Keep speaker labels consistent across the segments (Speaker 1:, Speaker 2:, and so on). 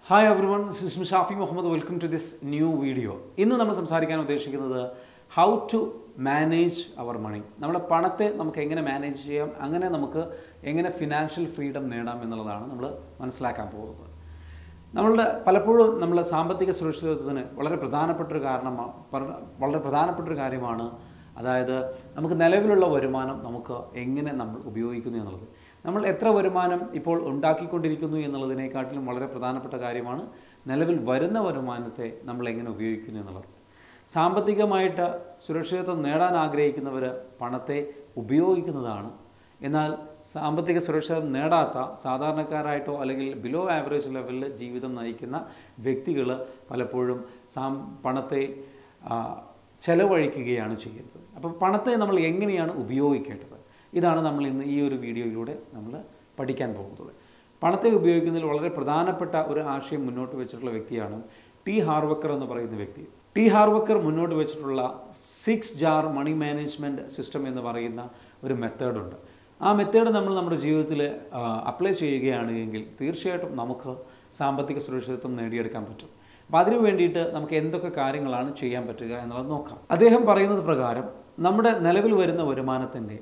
Speaker 1: hi everyone Sismi Shafi Muhammad welcome to this new video ഇന്ന് നമ്മൾ സംസാരിക്കാൻ ഉദ്ദേശിക്കുന്നത് how to manage our money നമ്മുടെ പണത്തെ നമുക്ക് എങ്ങനെ മാനേജ് ചെയ്യാം അങ്ങനെ നമുക്ക് എങ്ങനെ ഫിനാൻഷ്യൽ ഫ്രീഡം നേടാം എന്നുള്ളതാണ് നമ്മൾ മനസ്സിലാക്കാൻ പോകുന്നത് നമ്മളുടെ പലപ്പോഴും നമ്മൾ സാമ്പത്തിക സുരക്ഷിതത്വത്തിന് വളരെ പ്രധാനപ്പെട്ട ഒരു കാരണമാണ് പറ- വളരെ പ്രധാനപ്പെട്ട ഒരു കാര്യമാണ് അതായത് നമുക്ക് നിലവിലുള്ള വരുമാനം നമുക്ക് എങ്ങനെ നമ്മൾ ഉപയോഗിക്കുന്നു എന്നുള്ളത് നമ്മൾ എത്ര വരുമാനം ഇപ്പോൾ ഉണ്ടാക്കിക്കൊണ്ടിരിക്കുന്നു എന്നുള്ളതിനെക്കാട്ടിലും വളരെ പ്രധാനപ്പെട്ട കാര്യമാണ് നിലവിൽ വരുന്ന വരുമാനത്തെ നമ്മൾ എങ്ങനെ ഉപയോഗിക്കുന്നു എന്നുള്ളത് സാമ്പത്തികമായിട്ട് സുരക്ഷിതത്വം നേടാൻ ആഗ്രഹിക്കുന്നവർ പണത്തെ ഉപയോഗിക്കുന്നതാണ് എന്നാൽ സാമ്പത്തിക സുരക്ഷ നേടാത്ത സാധാരണക്കാരായിട്ടോ അല്ലെങ്കിൽ ബിലോ ആവറേജ് ലെവലിൽ ജീവിതം നയിക്കുന്ന വ്യക്തികൾ പലപ്പോഴും സാം പണത്തെ ആ, ചെലവഴിക്കുകയാണ് ചെയ്യുന്നത് അപ്പോൾ പണത്തെ നമ്മൾ എങ്ങനെയാണ് ഉപയോഗിക്കേണ്ടത് ഇതാണ് നമ്മൾ ഇന്ന് ഈ ഒരു വീഡിയോയിലൂടെ നമ്മൾ പഠിക്കാൻ പോകുന്നത് പണത്തെ ഉപയോഗിക്കുന്നതിൽ വളരെ പ്രധാനപ്പെട്ട ഒരു ആശയം മുന്നോട്ട് വെച്ചിട്ടുള്ള വ്യക്തിയാണ് ടി ഹാർവക്കർ എന്ന് പറയുന്ന വ്യക്തി ടി ഹാർവക്കർ മുന്നോട്ട് വെച്ചിട്ടുള്ള six jar money management system എന്ന് പറയുന്ന ഒരു മെത്തേഡുണ്ട് ആ മെത്തേഡ് നമ്മൾ നമ്മുടെ ജീവിതത്തിൽ അപ്ലൈ ചെയ്യുകയാണ് എങ്കിൽ തീർച്ചയായിട്ടും നമുക്ക് സാമ്പത്തിക സുരക്ഷിതത്വം നേടിയെടുക്കാൻ പറ്റും അപ്പോൾ അതിനു വേണ്ടിയിട്ട് നമുക്ക് എന്തൊക്കെ കാര്യങ്ങളാണ് ചെയ്യാൻ പറ്റുക എന്നുള്ളത് നോക്കാം അദ്ദേഹം പറയുന്നത് പ്രകാരം നമ്മുടെ നിലവിൽ വരുന്ന വരുമാനത്തിൻ്റെ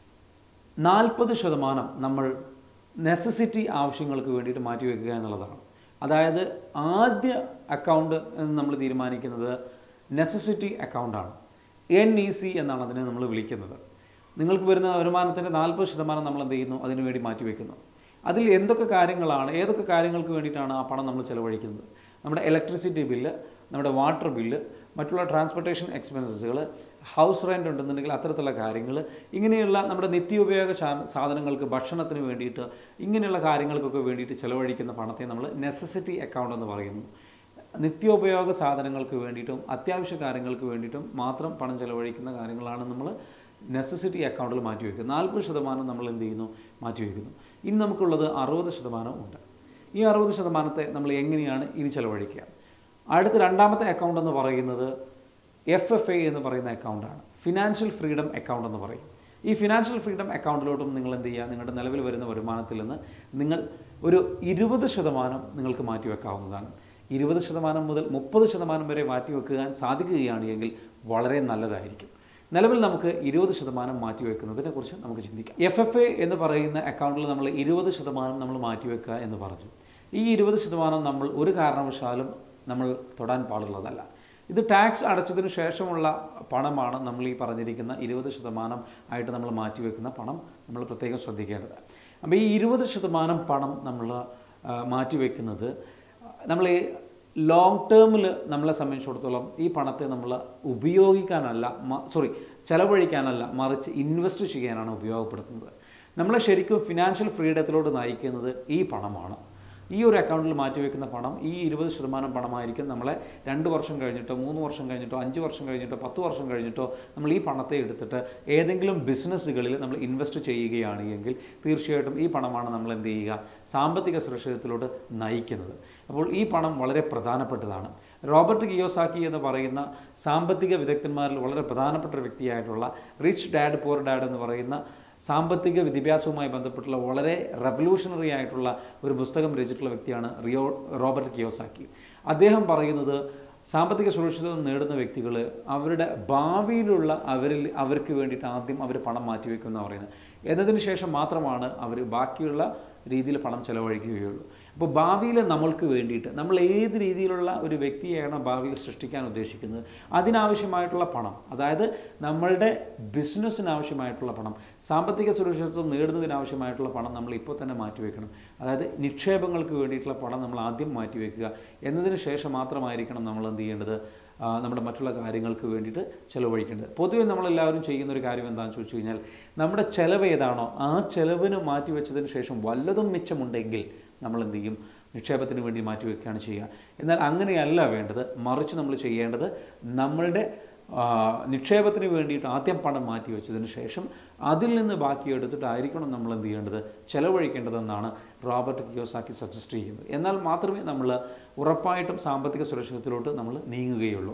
Speaker 1: നാൽപ്പത് ശതമാനം നമ്മൾ നെസസിറ്റി ആവശ്യങ്ങൾക്ക് വേണ്ടിയിട്ട് മാറ്റിവെക്കുക എന്നുള്ളതാണ് അതായത് ആദ്യ അക്കൗണ്ട് എന്ന് നമ്മൾ തീരുമാനിക്കുന്നത് നെസസിറ്റി അക്കൗണ്ടാണ് എൻ ഇ സി എന്നാണ് അതിനെ നമ്മൾ വിളിക്കുന്നത് നിങ്ങൾക്ക് വരുന്ന വരുമാനത്തിൻ്റെ നാൽപ്പത് ശതമാനം നമ്മൾ എന്ത് ചെയ്യുന്നു അതിനു വേണ്ടി മാറ്റിവെക്കുന്നു അതിൽ എന്തൊക്കെ കാര്യങ്ങളാണ് ഏതൊക്കെ കാര്യങ്ങൾക്ക് വേണ്ടിയിട്ടാണ് ആ പണം നമ്മൾ ചിലവഴിക്കുന്നത് നമ്മുടെ ഇലക്ട്രിസിറ്റി ബില്ല് നമ്മുടെ വാട്ടർ ബില്ല് മറ്റുള്ള ട്രാൻസ്പോർട്ടേഷൻ എക്സ്പെൻസസുകൾ ഹൗസ് റെൻ്റ് ഉണ്ടെന്നുണ്ടെങ്കിൽ അത്തരത്തിലുള്ള കാര്യങ്ങൾ ഇങ്ങനെയുള്ള നമ്മുടെ നിത്യോപയോഗ ശാ- സാധനങ്ങൾക്ക് ഭക്ഷണത്തിന് വേണ്ടിയിട്ട് ഇങ്ങനെയുള്ള കാര്യങ്ങൾക്കൊക്കെ വേണ്ടിയിട്ട് ചിലവഴിക്കുന്ന പണത്തെ നമ്മൾ നെസസിറ്റി അക്കൗണ്ട് എന്ന് പറയുന്നു നിത്യോപയോഗ സാധനങ്ങൾക്ക് വേണ്ടിയിട്ടും അത്യാവശ്യ കാര്യങ്ങൾക്ക് വേണ്ടിയിട്ടും മാത്രം പണം ചിലവഴിക്കുന്ന കാര്യങ്ങളാണ് നമ്മൾ നെസസിറ്റി അക്കൗണ്ടിൽ മാറ്റിവെക്കുന്നത് നാൽപ്പത് ശതമാനം നമ്മൾ എന്ത് ചെയ്യുന്നു മാറ്റിവെക്കുന്നു ഇനി നമുക്കുള്ളത് അറുപത് ശതമാനം ഉണ്ട് ഈ അറുപത് ശതമാനത്തെ നമ്മൾ എങ്ങനെയാണ് ഇനി ചിലവഴിക്കുക അടുത്ത രണ്ടാമത്തെ അക്കൗണ്ട് എന്ന് പറയുന്നത് എഫ് എഫ് എ എന്ന് പറയുന്ന അക്കൗണ്ടാണ് ഫിനാൻഷ്യൽ ഫ്രീഡം അക്കൗണ്ട് എന്ന് പറയും ഈ ഫിനാൻഷ്യൽ ഫ്രീഡം അക്കൗണ്ടിലോട്ടും നിങ്ങൾ എന്ത് ചെയ്യുക നിങ്ങളുടെ നിലവിൽ വരുന്ന വരുമാനത്തിൽ നിന്ന് നിങ്ങൾ ഒരു ഇരുപത് ശതമാനം നിങ്ങൾക്ക് മാറ്റിവെക്കാവുന്നതാണ് ഇരുപത് ശതമാനം മുതൽ മുപ്പത് ശതമാനം വരെ മാറ്റിവെക്കാൻ സാധിക്കുകയാണ് എങ്കിൽ വളരെ നല്ലതായിരിക്കും നിലവിൽ നമുക്ക് ഇരുപത് ശതമാനം മാറ്റിവെക്കുന്നതിനെ കുറിച്ച് നമുക്ക് ചിന്തിക്കാം എഫ് എഫ് എ എന്ന് പറയുന്ന അക്കൗണ്ടിൽ നമ്മൾ ഇരുപത് ശതമാനം നമ്മൾ മാറ്റിവെക്കുക എന്ന് പറഞ്ഞു ഈ ഇരുപത് ശതമാനം നമ്മൾ ഒരു കാരണവശാലും നമ്മൾ തൊടാൻ പാടുള്ളതല്ല ഇത് ടാക്സ് അടച്ചതിന് ശേഷമുള്ള പണമാണ് നമ്മൾ ഈ പറഞ്ഞിരിക്കുന്ന ഇരുപത് ശതമാനം ആയിട്ട് നമ്മൾ മാറ്റിവെക്കുന്ന പണം നമ്മൾ പ്രത്യേകം ശ്രദ്ധിക്കേണ്ടത് അപ്പോൾ ഈ ഇരുപത് ശതമാനം പണം നമ്മൾ ആ, മാറ്റിവെക്കുന്നത് നമ്മൾ ഈ ലോങ് ടേമിൽ നമ്മളെ സംബന്ധിച്ചിടത്തോളം ഈ പണത്തെ നമ്മൾ ഉപയോഗിക്കാനല്ല സോറി ചെലവഴിക്കാനല്ല മറിച്ച് ഇൻവെസ്റ്റ് ചെയ്യാനാണ് ഉപയോഗപ്പെടുത്തുന്നത് നമ്മളെ ശരിക്കും ഫിനാൻഷ്യൽ ഫ്രീഡത്തിലോട്ട് നയിക്കുന്നത് ഈ പണമാണ് ഈ ഒരു അക്കൗണ്ടിൽ മാറ്റിവെക്കുന്ന പണം ഈ ഇരുപത് ശതമാനം പണമായിരിക്കും നമ്മളെ രണ്ട് വർഷം കഴിഞ്ഞിട്ടോ മൂന്ന് വർഷം കഴിഞ്ഞിട്ടോ അഞ്ച് വർഷം കഴിഞ്ഞിട്ടോ പത്ത് വർഷം കഴിഞ്ഞിട്ടോ നമ്മൾ ഈ പണത്തെ എടുത്തിട്ട് ഏതെങ്കിലും ബിസിനസ്സുകളിൽ നമ്മൾ ഇൻവെസ്റ്റ് ചെയ്യുകയാണ് എങ്കിൽ തീർച്ചയായിട്ടും ഈ പണമാണ് നമ്മൾ എന്ത് ചെയ്യുക സാമ്പത്തിക സുരക്ഷിതത്തിലോട്ട് നയിക്കുന്നത് അപ്പോൾ ഈ പണം വളരെ പ്രധാനപ്പെട്ടതാണ് റോബർട്ട് ഗിയോസാക്കി എന്ന് പറയുന്ന സാമ്പത്തിക വിദഗ്ധന്മാരിൽ വളരെ പ്രധാനപ്പെട്ട ഒരു വ്യക്തിയായിട്ടുള്ള റിച്ച് ഡാഡ് പൂർ ഡാഡ് എന്ന് പറയുന്ന സാമ്പത്തിക വിദ്യാഭ്യാസവുമായി ബന്ധപ്പെട്ടുള്ള വളരെ റെവല്യൂഷണറി ആയിട്ടുള്ള ഒരു പുസ്തകം രചിച്ചിട്ടുള്ള വ്യക്തിയാണ് റിയോ റോബർട്ട് കിയോസാക്കി അദ്ദേഹം പറയുന്നത് സാമ്പത്തിക സുരക്ഷിതത്വം നേടുന്ന വ്യക്തികൾ അവരുടെ ഭാവിയിലുള്ള അവരിൽ അവർക്ക് വേണ്ടിയിട്ട് ആദ്യം അവർ പണം മാറ്റിവെക്കും എന്ന് പറയുന്നത് എന്നതിന് ശേഷം മാത്രമാണ് അവർ ബാക്കിയുള്ള രീതിയിൽ പണം ചെലവഴിക്കുകയുള്ളൂ അപ്പോൾ ഭാവിയിൽ നമ്മൾക്ക് വേണ്ടിയിട്ട് നമ്മൾ ഏത് രീതിയിലുള്ള ഒരു വ്യക്തിയെയാണ് ഭാവിയിൽ സൃഷ്ടിക്കാൻ ഉദ്ദേശിക്കുന്നത് അതിനാവശ്യമായിട്ടുള്ള പണം അതായത് നമ്മളുടെ ബിസിനസ്സിന് ആവശ്യമായിട്ടുള്ള പണം സാമ്പത്തിക സുരക്ഷിതത്വം നേടുന്നതിനാവശ്യമായിട്ടുള്ള പണം നമ്മൾ ഇപ്പോൾ തന്നെ മാറ്റിവെക്കണം അതായത് നിക്ഷേപങ്ങൾക്ക് വേണ്ടിയിട്ടുള്ള പണം നമ്മൾ ആദ്യം മാറ്റിവെക്കുക എന്നതിന് ശേഷം മാത്രമായിരിക്കണം നമ്മൾ എന്ത് ചെയ്യേണ്ടത് ആ, നമ്മുടെ മറ്റുള്ള കാര്യങ്ങൾക്ക് വേണ്ടിയിട്ട് ചിലവഴിക്കേണ്ടത് പൊതുവെ നമ്മളെല്ലാവരും ചെയ്യുന്ന ഒരു കാര്യം എന്താണെന്ന് ചോദിച്ചു കഴിഞ്ഞാൽ നമ്മുടെ ചിലവ് ഏതാണോ ആ ചിലവിന് മാറ്റിവെച്ചതിന് ശേഷം വല്ലതും മിച്ചമുണ്ടെങ്കിൽ നമ്മൾ എന്ത് ചെയ്യും നിക്ഷേപത്തിന് വേണ്ടി മാറ്റിവെക്കുകയാണ് ചെയ്യുക എന്നാൽ അങ്ങനെയല്ല വേണ്ടത് മറിച്ച് നമ്മൾ ചെയ്യേണ്ടത് നമ്മളുടെ ആ, നിക്ഷേപത്തിന് വേണ്ടിയിട്ട് ആദ്യം പണം മാറ്റി വെച്ചതിന് ശേഷം അതിൽ നിന്ന് ബാക്കി എടുത്തിട്ടായിരിക്കണം നമ്മൾ എന്ത് ചെയ്യേണ്ടത് ചെലവഴിക്കേണ്ടതെന്നാണ് റോബർട്ട് കിയോസാക്കി സജസ്റ്റ് ചെയ്യുന്നത് എന്നാൽ മാത്രമേ നമ്മൾ ഉറപ്പായിട്ടും സാമ്പത്തിക സുരക്ഷിതത്തിലോട്ട് നമ്മൾ നീങ്ങുകയുള്ളൂ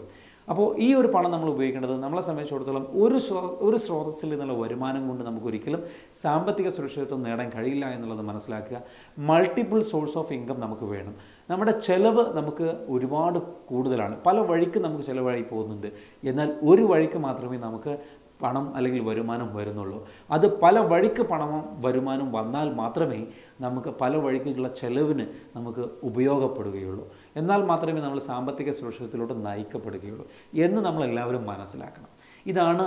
Speaker 1: അപ്പോൾ ഈ ഒരു പണം നമ്മൾ ഉപയോഗിക്കേണ്ടത് നമ്മളെ സംബന്ധിച്ചിടത്തോളം ഒരു സ്രോ ഒരു സ്രോതസ്സിൽ നിന്നുള്ള വരുമാനം കൊണ്ട് നമുക്ക് ഒരിക്കലും സാമ്പത്തിക സുരക്ഷിതത്വം നേടാൻ കഴിയില്ല എന്നുള്ളത് മനസ്സിലാക്കുക മൾട്ടിപ്പിൾ സോഴ്സ് ഓഫ് ഇൻകം നമുക്ക് വേണം നമ്മുടെ ചെലവ് നമുക്ക് ഒരുപാട് കൂടുതലാണ് പല വഴിക്ക് നമുക്ക് ചിലവായി പോകുന്നുണ്ട് എന്നാൽ ഒരു വഴിക്ക് മാത്രമേ നമുക്ക് പണം അല്ലെങ്കിൽ വരുമാനം വരുന്നുള്ളൂ അത് പല വഴിക്ക് പണവും വരുമാനം വന്നാൽ മാത്രമേ നമുക്ക് പല വഴിക്കുള്ള ചെലവിന് നമുക്ക് ഉപയോഗപ്പെടുകയുള്ളൂ എന്നാൽ മാത്രമേ നമ്മൾ സാമ്പത്തിക സുരക്ഷിതത്തിലോട്ട് നയിക്കപ്പെടുകയുള്ളൂ എന്ന് നമ്മളെല്ലാവരും മനസ്സിലാക്കണം ഇതാണ്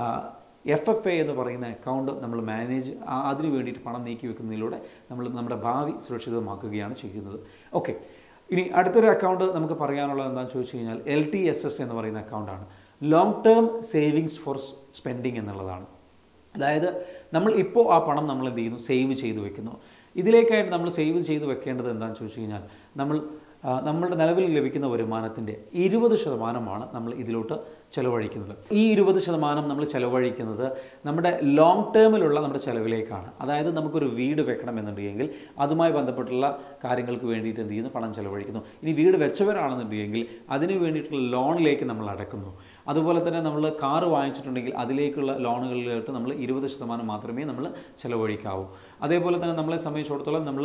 Speaker 1: എഫ് എഫ് എ എന്ന് പറയുന്ന അക്കൗണ്ട് നമ്മൾ മാനേജ് ആ- അതിന് വേണ്ടിയിട്ട് പണം നീക്കി വെക്കുന്നതിലൂടെ നമ്മൾ നമ്മുടെ ഭാവി സുരക്ഷിതമാക്കുകയാണ് ചെയ്യുന്നത് ഓക്കെ ഇനി അടുത്തൊരു അക്കൗണ്ട് നമുക്ക് പറയാനുള്ളത് എന്താണെന്ന് ചോദിച്ചു കഴിഞ്ഞാൽ എൽ ടി എസ് എസ് എന്ന് പറയുന്ന അക്കൗണ്ടാണ് long term savings for spending എന്നുള്ളതാണ് അതായത് നമ്മൾ ഇപ്പോൾ ആ പണം നമ്മൾ എന്ത് ചെയ്യുന്നു സേവ് ചെയ്ത് വെക്കുന്നു ഇതിലേക്കായിട്ട് നമ്മൾ സേവ് ചെയ്ത് വെക്കേണ്ടത് എന്താണെന്ന് ചോദിച്ചു കഴിഞ്ഞാൽ നമ്മൾ ആ, നമ്മളുടെ നിലവിൽ ലഭിക്കുന്ന വരുമാനത്തിൻ്റെ ഇരുപത് ശതമാനമാണ് നമ്മൾ ഇതിലോട്ട് ചെലവഴിക്കുന്നത് ഈ ഇരുപത് ശതമാനം നമ്മൾ ചെലവഴിക്കുന്നത് നമ്മുടെ ലോങ് ടേമിലുള്ള നമ്മുടെ ചെലവിലേക്കാണ് അതായത് നമുക്കൊരു വീട് വെക്കണമെന്നുണ്ടെങ്കിൽ അതുമായി ബന്ധപ്പെട്ടുള്ള കാര്യങ്ങൾക്ക് വേണ്ടിയിട്ട് എന്ത് ചെയ്യുന്നു പണം ചെലവഴിക്കുന്നു ഇനി വീട് വെച്ചവരാണെന്നുണ്ടെങ്കിൽ അതിന് വേണ്ടിയിട്ടുള്ള ലോണിലേക്ക് നമ്മൾ അടക്കുന്നു അതുപോലെ തന്നെ നമ്മൾ കാറ് വാങ്ങിച്ചിട്ടുണ്ടെങ്കിൽ അതിലേക്കുള്ള ലോണുകളിലോട്ട് നമ്മൾ ഇരുപത് ശതമാനം മാത്രമേ നമ്മൾ ചെലവഴിക്കാവൂ അതേപോലെ തന്നെ നമ്മളെ സംബന്ധിച്ചിടത്തോളം നമ്മൾ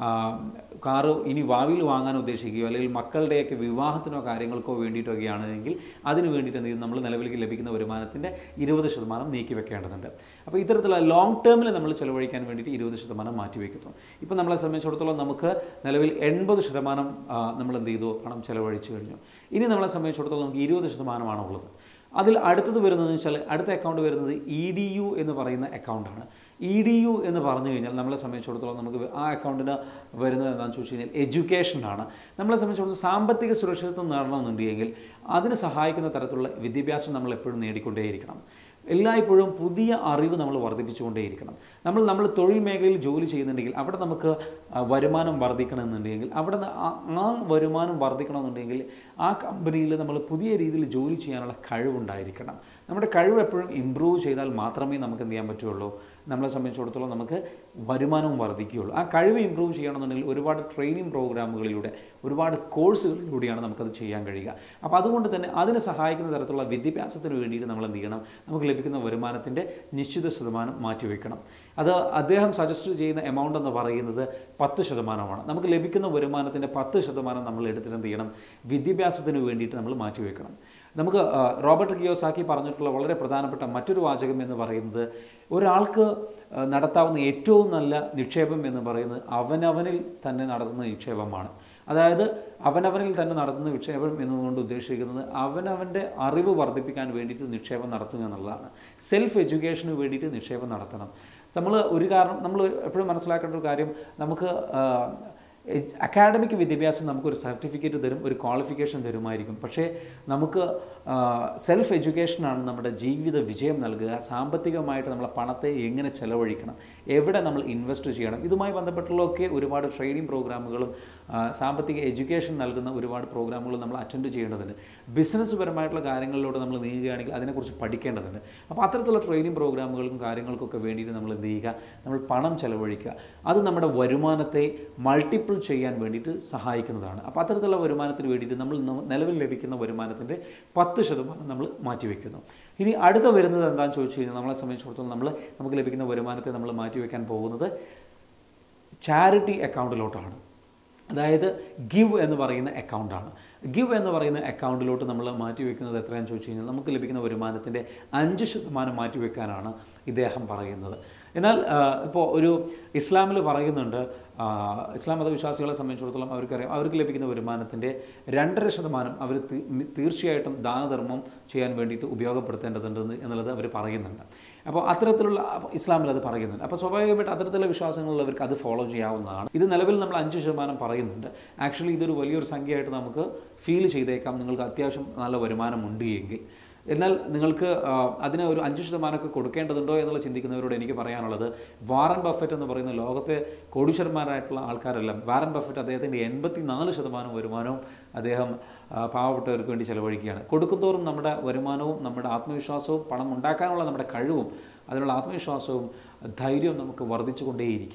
Speaker 1: കാറ് ഇനി ഭാവിയിൽ വാങ്ങാൻ ഉദ്ദേശിക്കുകയോ അല്ലെങ്കിൽ മക്കളുടെയൊക്കെ വിവാഹത്തിനോ കാര്യങ്ങൾക്കോ വേണ്ടിയിട്ടൊക്കെയാണെങ്കിൽ അതിന് വേണ്ടിയിട്ട് എന്ത് ചെയ്യും നമ്മൾ നിലവിലേക്ക് ലഭിക്കുന്ന വരുമാനത്തിൻ്റെ ഇരുപത് ശതമാനം നീക്കി വെക്കേണ്ടതുണ്ട് അപ്പോൾ ഇത്തരത്തിലുള്ള ലോങ് ടേമിൽ നമ്മൾ ചെലവഴിക്കാൻ വേണ്ടിയിട്ട് ഇരുപത് ശതമാനം മാറ്റി വയ്ക്കുന്നു ഇപ്പോൾ നമ്മളെ സംബന്ധിച്ചിടത്തോളം നമുക്ക് നിലവിൽ എൺപത് ശതമാനം ആ, നമ്മൾ എന്ത് ചെയ്തു പണം ചെലവഴിച്ചു കഴിഞ്ഞു ഇനി നമ്മളെ സംബന്ധിച്ചിടത്തോളം നമുക്ക് ഇരുപത് ശതമാനമാണ് ഉള്ളത് അതിൽ അടുത്തത് വരുന്നതെന്ന് വെച്ചാൽ അടുത്ത അക്കൗണ്ട് വരുന്നത് ഇ ഡി യു എന്ന് പറയുന്ന അക്കൗണ്ടാണ് ഇ ഡി യു എന്ന് പറഞ്ഞു കഴിഞ്ഞാൽ നമ്മളെ സംബന്ധിച്ചിടത്തോളം നമുക്ക് ആ അക്കൗണ്ടിന് വരുന്നത് എന്താണെന്ന് ചോദിച്ചു കഴിഞ്ഞാൽ എഡ്യൂക്കേഷനാണ് നമ്മളെ സംബന്ധിച്ചിടത്തോളം സാമ്പത്തിക സുരക്ഷിതത്വം നേടണമെന്നുണ്ടെങ്കിൽ അതിന് സഹായിക്കുന്ന തരത്തിലുള്ള വിദ്യാഭ്യാസം നമ്മൾ എപ്പോഴും നേടിക്കൊണ്ടേയിരിക്കണം എല്ലായ്പ്പോഴും പുതിയ അറിവ് നമ്മൾ വർദ്ധിപ്പിച്ചുകൊണ്ടേയിരിക്കണം നമ്മൾ നമ്മൾ തൊഴിൽ മേഖലയിൽ ജോലി ചെയ്യുന്നുണ്ടെങ്കിൽ അവിടെ നമുക്ക് ആ, വരുമാനം വർദ്ധിക്കണമെന്നുണ്ടെങ്കിൽ അവിടെ നിന്ന് ആ ആ വരുമാനം വർദ്ധിക്കണമെന്നുണ്ടെങ്കിൽ ആ കമ്പനിയിൽ നമ്മൾ പുതിയ രീതിയിൽ ജോലി ചെയ്യാനുള്ള കഴിവുണ്ടായിരിക്കണം നമ്മുടെ കഴിവ് എപ്പോഴും ഇമ്പ്രൂവ് ചെയ്താൽ മാത്രമേ നമുക്ക് എന്ത് ചെയ്യാൻ പറ്റുള്ളൂ നമ്മളെ സംബന്ധിച്ചിടത്തോളം നമുക്ക് വരുമാനവും വർദ്ധിക്കുകയുള്ളൂ ആ കഴിവ് ഇമ്പ്രൂവ് ചെയ്യണമെന്നുണ്ടെങ്കിൽ ഒരുപാട് ട്രെയിനിങ് പ്രോഗ്രാമുകളിലൂടെ ഒരുപാട് കോഴ്സുകളിലൂടെയാണ് നമുക്കത് ചെയ്യാൻ കഴിയുക അപ്പോൾ അതുകൊണ്ട് തന്നെ അതിന് സഹായിക്കുന്ന തരത്തിലുള്ള വിദ്യാഭ്യാസത്തിന് വേണ്ടിയിട്ട് നമ്മൾ എന്ത് ചെയ്യണം നമുക്ക് ലഭിക്കുന്ന വരുമാനത്തിൻ്റെ നിശ്ചിത ശതമാനം മാറ്റിവെക്കണം അത് അദ്ദേഹം സജസ്റ്റ് ചെയ്യുന്ന എമൗണ്ട് എന്ന് പറയുന്നത് പത്ത് ശതമാനമാണ് നമുക്ക് ലഭിക്കുന്ന വരുമാനത്തിൻ്റെ പത്ത് ശതമാനം നമ്മൾ എടുത്തിട്ട് എന്ത് ചെയ്യണം വിദ്യാഭ്യാസത്തിന് വേണ്ടിയിട്ട് നമ്മൾ മാറ്റിവെക്കണം നമുക്ക് ആ, റോബർട്ട് കിയോസാക്കി പറഞ്ഞിട്ടുള്ള വളരെ പ്രധാനപ്പെട്ട മറ്റൊരു വാചകം എന്ന് പറയുന്നത് ഒരാൾക്ക് ആ, നടത്താവുന്ന ഏറ്റവും നല്ല നിക്ഷേപം എന്ന് പറയുന്നത് അവനവനിൽ തന്നെ നടത്തുന്ന നിക്ഷേപമാണ് അതായത് അവനവനിൽ തന്നെ നടത്തുന്ന നിക്ഷേപം എന്നുകൊണ്ട് ഉദ്ദേശിക്കുന്നത് അവനവൻ്റെ അറിവ് വർദ്ധിപ്പിക്കാൻ വേണ്ടിയിട്ട് നിക്ഷേപം നടത്തുക എന്നുള്ളതാണ് സെൽഫ് എഡ്യൂക്കേഷന് വേണ്ടിയിട്ട് നിക്ഷേപം നടത്തണം നമ്മൾ ഒരു കാരണം നമ്മൾ എപ്പോഴും മനസ്സിലാക്കേണ്ട ഒരു കാര്യം നമുക്ക് ആ, അക്കാഡമിക് വിദ്യാഭ്യാസം നമുക്കൊരു സർട്ടിഫിക്കറ്റ് തരും ഒരു ക്വാളിഫിക്കേഷൻ തരുമായിരിക്കും പക്ഷേ നമുക്ക് സെൽഫ് എഡ്യൂക്കേഷനാണ് നമ്മുടെ ജീവിത വിജയം നൽകുക സാമ്പത്തികമായിട്ട് നമ്മളെ പണത്തെ എങ്ങനെ ചെലവഴിക്കണം എവിടെ നമ്മൾ ഇൻവെസ്റ്റ് ചെയ്യണം ഇതുമായി ബന്ധപ്പെട്ടുള്ളതൊക്കെ ഒരുപാട് ട്രെയിനിങ് പ്രോഗ്രാമുകളും ആ, സാമ്പത്തിക എഡ്യൂക്കേഷൻ നൽകുന്ന ഒരുപാട് പ്രോഗ്രാമുകളും നമ്മൾ അറ്റൻഡ് ചെയ്യേണ്ടതുണ്ട് ബിസിനസ് പരമായിട്ടുള്ള കാര്യങ്ങളിലൂടെ നമ്മൾ നീങ്ങുകയാണെങ്കിൽ അതിനെക്കുറിച്ച് പഠിക്കേണ്ടതുണ്ട് അപ്പോൾ അത്തരത്തിലുള്ള ട്രെയിനിങ് പ്രോഗ്രാമുകൾക്കും കാര്യങ്ങൾക്കൊക്കെ വേണ്ടിയിട്ട് നമ്മൾ എന്ത് ചെയ്യുക നമ്മൾ പണം ചെലവഴിക്കുക അത് നമ്മുടെ വരുമാനത്തെ മൾട്ടിപ്പിൾ ചെയ്യാൻ വേണ്ടിയിട്ട് സഹായിക്കുന്നതാണ് അപ്പോൾ അത്തരത്തിലുള്ള വരുമാനത്തിന് വേണ്ടിയിട്ട് നമ്മൾ ന- നിലവിൽ ലഭിക്കുന്ന വരുമാനത്തിൻ്റെ പത്ത് ശതമാനം നമ്മൾ മാറ്റിവെക്കുന്നു ഇനി അടുത്ത വരുന്നത് എന്താണെന്ന് ചോദിച്ചു കഴിഞ്ഞാൽ നമ്മളെ സംബന്ധിച്ചിടത്തോളം നമ്മൾ നമുക്ക് ലഭിക്കുന്ന വരുമാനത്തെ നമ്മൾ മാറ്റിവെക്കാൻ പോകുന്നത് ചാരിറ്റി അക്കൗണ്ടിലോട്ടാണ് അതായത് ഗിവ് എന്ന് പറയുന്ന അക്കൗണ്ടാണ് ഗിവ് എന്ന് പറയുന്ന അക്കൗണ്ടിലോട്ട് നമ്മൾ മാറ്റി വെക്കുന്നത് എത്രയാണെന്ന് ചോദിച്ചു കഴിഞ്ഞാൽ നമുക്ക് ലഭിക്കുന്ന വരുമാനത്തിൻ്റെ അഞ്ച് ശതമാനം മാറ്റി വെക്കാനാണ് ഇദ്ദേഹം പറയുന്നത് എന്നാൽ ഇപ്പോൾ ഒരു ഇസ്ലാമിൽ പറയുന്നുണ്ട് ആ, ഇസ്ലാം മതവിശ്വാസികളെ സംബന്ധിച്ചിടത്തോളം അവർക്കറിയാം അവർക്ക് ലഭിക്കുന്ന വരുമാനത്തിൻ്റെ രണ്ടര ശതമാനം അവർ തീ- തീർച്ചയായിട്ടും ദാനധർമ്മം ചെയ്യാൻ വേണ്ടിയിട്ട് ഉപയോഗപ്പെടുത്തേണ്ടതുണ്ട് എന്നുള്ളത് അവർ പറയുന്നുണ്ട് അപ്പോൾ അത്തരത്തിലുള്ള അപ്പോൾ ഇസ്ലാമിൽ അത് പറയുന്നുണ്ട് അപ്പോൾ സ്വാഭാവികമായിട്ട് അത്തരത്തിലുള്ള വിശ്വാസങ്ങളുള്ളവർക്ക് അത് ഫോളോ ചെയ്യാവുന്നതാണ് ഇത് നിലവിൽ നമ്മൾ അഞ്ച് ശതമാനം പറയുന്നുണ്ട് ആക്ച്വലി ഇതൊരു വലിയൊരു സംഖ്യയായിട്ട് നമുക്ക് ഫീൽ ചെയ്തേക്കാം നിങ്ങൾക്ക് അത്യാവശ്യം നല്ല വരുമാനം ഉണ്ട് എങ്കിൽ എന്നാൽ നിങ്ങൾക്ക് ആ, അതിന് ഒരു അഞ്ച് ശതമാനമൊക്കെ കൊടുക്കേണ്ടതുണ്ടോ എന്നുള്ള ചിന്തിക്കുന്നവരോട് എനിക്ക് പറയാനുള്ളത് വാറൻ ബഫറ്റ് എന്ന് പറയുന്ന ലോകത്തെ കോടീശ്വരന്മാരായിട്ടുള്ള ആൾക്കാരെല്ലാം വാറൻ ബഫറ്റ് അദ്ദേഹത്തിൻ്റെ എൺപത്തി നാല് ശതമാനം വരുമാനവും അദ്ദേഹം ആ, പാവപ്പെട്ടവർക്ക് വേണ്ടി ചെലവഴിക്കുകയാണ് കൊടുക്കുന്തോറും നമ്മുടെ വരുമാനവും നമ്മുടെ ആത്മവിശ്വാസവും പണം ഉണ്ടാക്കാനുള്ള നമ്മുടെ കഴിവും അതിനുള്ള ആത്മവിശ്വാസവും ധൈര്യവും നമുക്ക് വർദ്ധിച്ചുകൊണ്ടേയിരിക്കും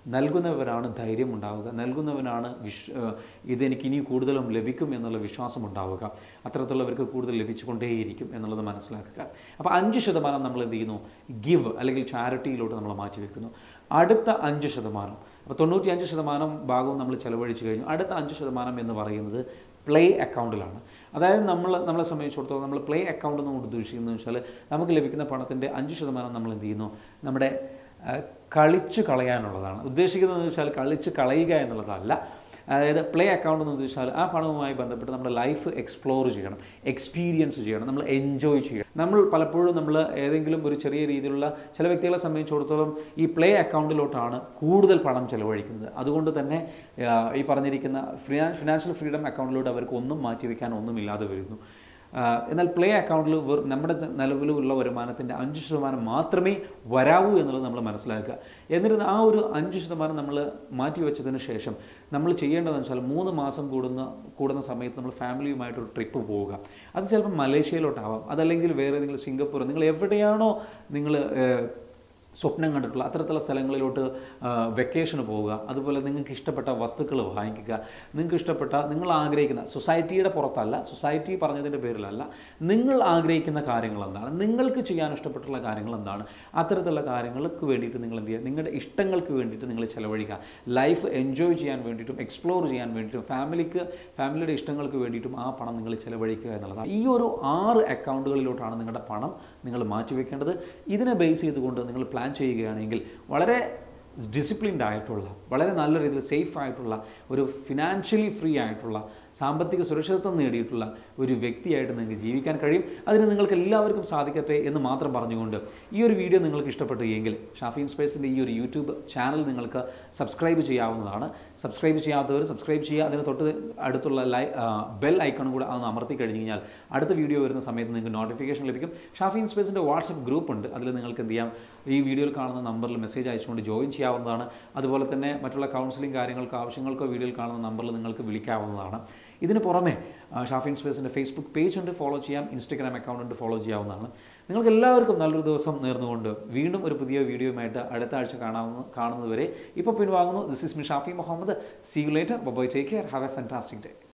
Speaker 1: നൽകുന്നവരാണ് ധൈര്യം ഉണ്ടാവുക നൽകുന്നവനാണ് വിശ് ഏഹ് ഇതെനിക്ക് ഇനി കൂടുതലും ലഭിക്കും എന്നുള്ള വിശ്വാസം ഉണ്ടാവുക അത്തരത്തിലുള്ളവർക്ക് കൂടുതൽ ലഭിച്ചുകൊണ്ടേയിരിക്കും എന്നുള്ളത് മനസ്സിലാക്കുക അപ്പോൾ അഞ്ച് ശതമാനം നമ്മൾ എന്ത് ചെയ്യുന്നു ഗിവ് അല്ലെങ്കിൽ ചാരിറ്റിയിലോട്ട് നമ്മൾ മാറ്റി വെക്കുന്നു അടുത്ത അഞ്ച് ശതമാനം അപ്പോൾ തൊണ്ണൂറ്റി അഞ്ച് ശതമാനം ഭാഗവും നമ്മൾ ചെലവഴിച്ച് കഴിഞ്ഞു അടുത്ത അഞ്ച് ശതമാനം എന്ന് പറയുന്നത് പ്ലേ അക്കൗണ്ടിലാണ് അതായത് നമ്മൾ നമ്മളെ സംബന്ധിച്ചിടത്തോളം നമ്മൾ പ്ലേ അക്കൗണ്ട് എന്നുകൊണ്ട് ഉദ്ദേശിക്കുന്നത് വെച്ചാൽ നമുക്ക് ലഭിക്കുന്ന പണത്തിൻ്റെ അഞ്ച് ശതമാനം നമ്മൾ എന്ത് ചെയ്യുന്നു നമ്മുടെ ആ, കളിച്ച് കളയാനുള്ളതാണ് ഉദ്ദേശിക്കുന്നത് വെച്ചാൽ കളിച്ച് കളയുക എന്നുള്ളതല്ല അതായത് പ്ലേ അക്കൗണ്ട് എന്ന് ഉദ്ദേശിച്ചാൽ ആ പണവുമായി ബന്ധപ്പെട്ട് നമ്മുടെ ലൈഫ് എക്സ്പ്ലോർ ചെയ്യണം എക്സ്പീരിയൻസ് ചെയ്യണം നമ്മൾ എൻജോയ് ചെയ്യണം നമ്മൾ പലപ്പോഴും നമ്മൾ ഏതെങ്കിലും ഒരു ചെറിയ രീതിയിലുള്ള ചില വ്യക്തികളെ സംബന്ധിച്ചിടത്തോളം ഈ പ്ലേ അക്കൗണ്ടിലോട്ടാണ് കൂടുതൽ പണം ചെലവഴിക്കുന്നത് അതുകൊണ്ട് തന്നെ ആ, ഈ പറഞ്ഞിരിക്കുന്ന ഫിനാ ഫിനാൻഷ്യൽ ഫ്രീഡം അക്കൗണ്ടിലോട്ട് അവർക്ക് ഒന്നും മാറ്റി വയ്ക്കാൻ ഒന്നുമില്ലാതെ വരുന്നു ആ, എന്നാൽ പ്ലേ അക്കൗണ്ടിൽ വെറും നമ്മുടെ നിലവിലുള്ള വരുമാനത്തിൻ്റെ അഞ്ച് ശതമാനം മാത്രമേ വരാവൂ എന്നുള്ളത് നമ്മൾ മനസ്സിലാക്കുക എന്നിരുന്ന ആ ഒരു അഞ്ച് ശതമാനം നമ്മൾ മാറ്റി വെച്ചതിന് ശേഷം നമ്മൾ ചെയ്യേണ്ടതെന്ന് വെച്ചാൽ മൂന്ന് മാസം കൂടുന്ന കൂടുന്ന സമയത്ത് നമ്മൾ ഫാമിലിയുമായിട്ടൊരു ട്രിപ്പ് പോവുക അത് ചിലപ്പോൾ മലേഷ്യയിലോട്ടാവാം അതല്ലെങ്കിൽ വേറെ ഏതെങ്കിലും സിംഗപ്പൂർ നിങ്ങൾ എവിടെയാണോ നിങ്ങൾ ഏഹ്, സ്വപ്നം കണ്ടിട്ടുള്ള അത്തരത്തിലുള്ള സ്ഥലങ്ങളിലോട്ട് വെക്കേഷന് പോവുക അതുപോലെ നിങ്ങൾക്ക് ഇഷ്ടപ്പെട്ട വസ്തുക്കൾ വാങ്ങിക്കുക നിങ്ങൾക്ക് ഇഷ്ടപ്പെട്ട നിങ്ങൾ ആഗ്രഹിക്കുന്ന സൊസൈറ്റിയുടെ പുറത്തല്ല സൊസൈറ്റി പറഞ്ഞതിൻ്റെ പേരിലല്ല നിങ്ങൾ ആഗ്രഹിക്കുന്ന കാര്യങ്ങൾ എന്താണ് നിങ്ങൾക്ക് ചെയ്യാൻ ഇഷ്ടപ്പെട്ടുള്ള കാര്യങ്ങൾ എന്താണ് അത്തരത്തിലുള്ള കാര്യങ്ങൾക്ക് വേണ്ടിയിട്ട് നിങ്ങൾ എന്ത് ചെയ്യുക നിങ്ങളുടെ ഇഷ്ടങ്ങൾക്ക് വേണ്ടിയിട്ട് നിങ്ങൾ ചിലവഴിക്കുക ലൈഫ് എൻജോയ് ചെയ്യാൻ വേണ്ടിയിട്ടും എക്സ്പ്ലോർ ചെയ്യാൻ വേണ്ടിയിട്ടും ഫാമിലിക്ക് ഫാമിലിയുടെ ഇഷ്ടങ്ങൾക്ക് വേണ്ടിയിട്ടും ആ പണം നിങ്ങൾ ചിലവഴിക്കുക എന്നുള്ളതാണ് ഈ ഒരു ആറ് അക്കൗണ്ടുകളിലോട്ടാണ് നിങ്ങളുടെ പണം നിങ്ങൾ മാറ്റിവെക്കേണ്ടത് ഇതിനെ ബേസ് ചെയ്തുകൊണ്ട് നിങ്ങൾ പ്ലാൻ ചെയ്യുകയാണെങ്കിൽ വളരെ ഡിസിപ്ലിൻഡ് ആയിട്ടുള്ള വളരെ നല്ല രീതിയിൽ സേഫ് ആയിട്ടുള്ള ഒരു ഫിനാൻഷ്യലി ഫ്രീ ആയിട്ടുള്ള സാമ്പത്തിക സുരക്ഷിതത്വം നേടിയിട്ടുള്ള ഒരു വ്യക്തിയായിട്ട് നിങ്ങൾക്ക് ജീവിക്കാൻ കഴിയും അതിന് നിങ്ങൾക്ക് എല്ലാവർക്കും സാധിക്കട്ടെ എന്ന് മാത്രം പറഞ്ഞുകൊണ്ട് ഈ ഒരു വീഡിയോ നിങ്ങൾക്ക് ഇഷ്ടപ്പെട്ടു എങ്കിൽ ഷാഫി ഇൻസ്പേസിൻ്റെ ഈ ഒരു യൂട്യൂബ് ചാനൽ നിങ്ങൾക്ക് സബ്സ്ക്രൈബ് ചെയ്യാവുന്നതാണ് സബ്സ്ക്രൈബ് ചെയ്യാത്തവർ സബ്സ്ക്രൈബ് ചെയ്യുക അതിന് തൊട്ട് അടുത്തുള്ള ലൈ ബെൽ ഐക്കണും കൂടെ അതൊന്ന് അമർത്തി കഴിഞ്ഞ് കഴിഞ്ഞാൽ അടുത്ത വീഡിയോ വരുന്ന സമയത്ത് നിങ്ങൾക്ക് നോട്ടിഫിക്കേഷൻ ലഭിക്കും ഷാഫി ഇൻസ്പേസിൻ്റെ വാട്സപ്പ് ഗ്രൂപ്പ് ഉണ്ട് അതിൽ നിങ്ങൾക്ക് എന്ത് ചെയ്യാം ഈ വീഡിയോയിൽ കാണുന്ന നമ്പറിൽ മെസ്സേജ് അയച്ചുകൊണ്ട് ജോയിൻ ചെയ്യാവുന്നതാണ് അതുപോലെ തന്നെ മറ്റുള്ള കൗൺസിലിംഗ് കാര്യങ്ങൾക്കോ ആവശ്യങ്ങൾക്കോ വീഡിയോയിൽ കാണുന്ന നമ്പറിൽ നിങ്ങൾക്ക് വിളിക്കാവുന്നതാണ് ഇതിന് പുറമെ ആ, ഷാഫി ഇൻസ്പേസിൻ്റെ ഫേസ്ബുക്ക് പേജ് ഉണ്ട് ഫോളോ ചെയ്യാം ഇൻസ്റ്റഗ്രാം അക്കൗണ്ട് ഉണ്ട് ഫോളോ ചെയ്യാവുന്നതാണ് നിങ്ങൾക്ക് എല്ലാവർക്കും നല്ലൊരു ദിവസം നേർന്നുകൊണ്ട് വീണ്ടും ഒരു പുതിയ വീഡിയോയുമായിട്ട് അടുത്ത ആഴ്ച കാണാവുന്ന കാണുന്നതുവരെ ഇപ്പോൾ പിൻവാങ്ങുന്നു this is me Shafi Muhammad see you later bye take care have a fantastic day